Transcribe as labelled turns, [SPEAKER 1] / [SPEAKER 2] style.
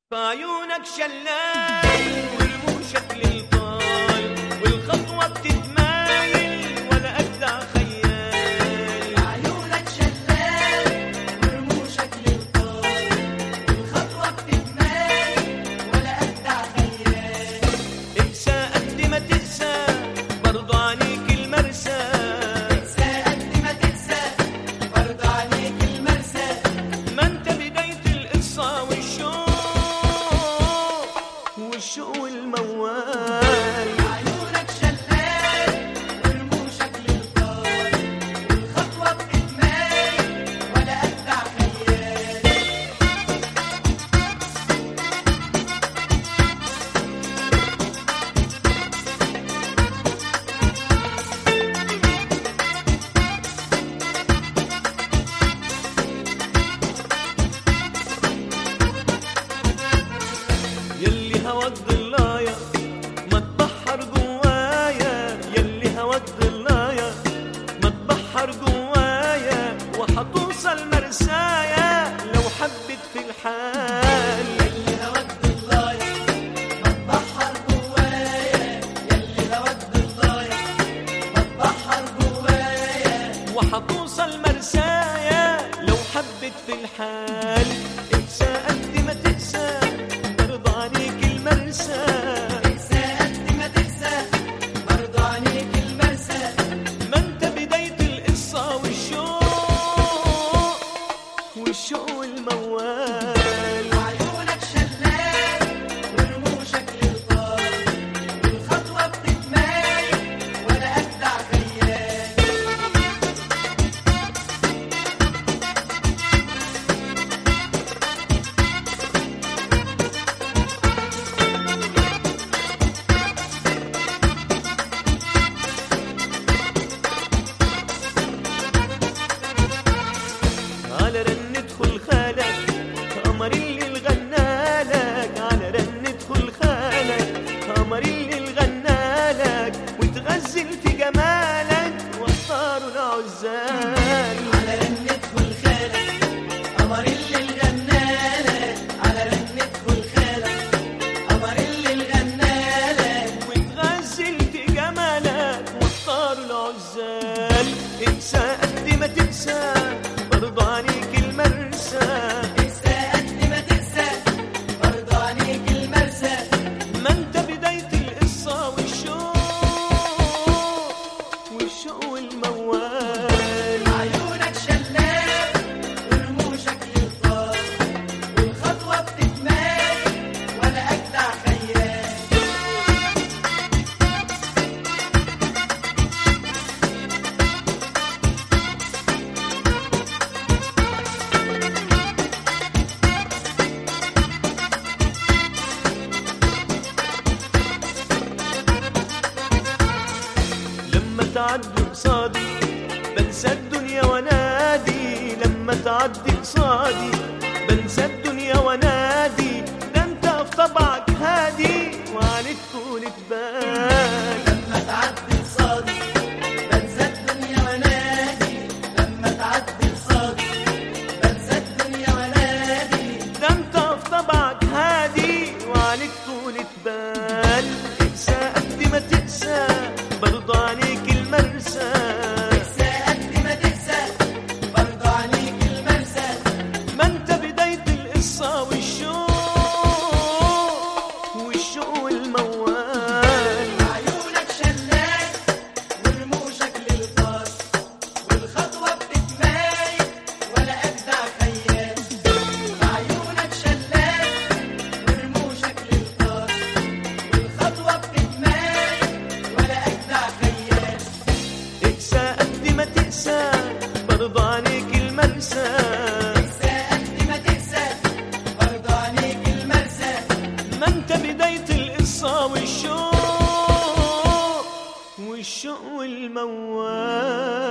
[SPEAKER 1] بعيونك شلال ورموشك للطال والخطوة بتتمايل ولا أجدع خيال
[SPEAKER 2] عيونك شلال ورموشك للطال الخطوة بتتمايل ولا أجدع خيال
[SPEAKER 1] اقسى قد ما تقسى برضو عليك المرسى
[SPEAKER 2] تنسى قد ما تنسى برضه عليك المرسى
[SPEAKER 1] ما انت بداية القصة والشوق والشوق والموال
[SPEAKER 2] عيونك شلال ورموشك للطال الخطوة بتتمايل ولا أجدع خيال
[SPEAKER 1] يلي هواك ضلايا ما تبحر جوايا يلي هواك ضلايا ما تبحر جوايا وحتوصل مرسايا لو حبت في الحال
[SPEAKER 2] يلي هواك ضلايا ما تبحر جوايا يلي هواك ضلايا ما تبحر جوايا
[SPEAKER 1] وحتوصل مرسايا لو حبت في الحال انسى قد ما تقسى برضى عليك المرسى
[SPEAKER 2] تنسى قد ما تنسى برضه عليك المرسى
[SPEAKER 1] ما انت بداية القصة والشوق والشوق والموال
[SPEAKER 2] عيونك شلال ورموشك للطال والخطوة بتتمايل ولا أجدع خيال
[SPEAKER 1] على رن ادخل خالك قمر اللي الغنالك على رن ادخل خالك قمر اللي الغنالك وتغزل في جمالك واختاروا العزال
[SPEAKER 2] على رنة كل خالك قمر اللي الغنالك على رنة كل خالك قمر اللي الغنالك
[SPEAKER 1] وتغزل في جمالك واختاروا العزال انسى قد ما تنسى برضى عليك المرسى
[SPEAKER 2] تنسى قد ما تنسى برضه عليك المرسى
[SPEAKER 1] ما انت بداية القصة والشوق والشوق والموال
[SPEAKER 2] عيونك شلال ورموشك للطال والخطوة بتتمايل ولا أجدع خيال
[SPEAKER 1] لما تعدي قصادي بنسى الدنيا ونادي لما تعدي قصادي بنسى الدنيا ونادي ده انت في طبعك هادي وعليك طولة بال
[SPEAKER 2] لما تعدي قصادي بنسى الدنيا ونادي لما تعدي قصادي بنسى الدنيا ونادي
[SPEAKER 1] ده انت في طبعك هادي وعليك طولة بال انسى قد ما تقسى برضى عليك المرسى
[SPEAKER 2] تنسى قد ما تنسى برضه عليك المرسى
[SPEAKER 1] ما انت بداية القصة والشوق والشوق والموال
[SPEAKER 2] عيونك شلال ورموشك للطال والخطوة بتتمايل ولا أجدع خيال عيونك شلال ورموشك للطال والخطوة بتتمايل ولا أجدع خيال
[SPEAKER 1] اقسى قد ما تقسى برضى عليك المرسى
[SPEAKER 2] تنسى قد ما تنسى برضه عليك المرسى
[SPEAKER 1] ما انت بداية القصة والشوق والشوق والموال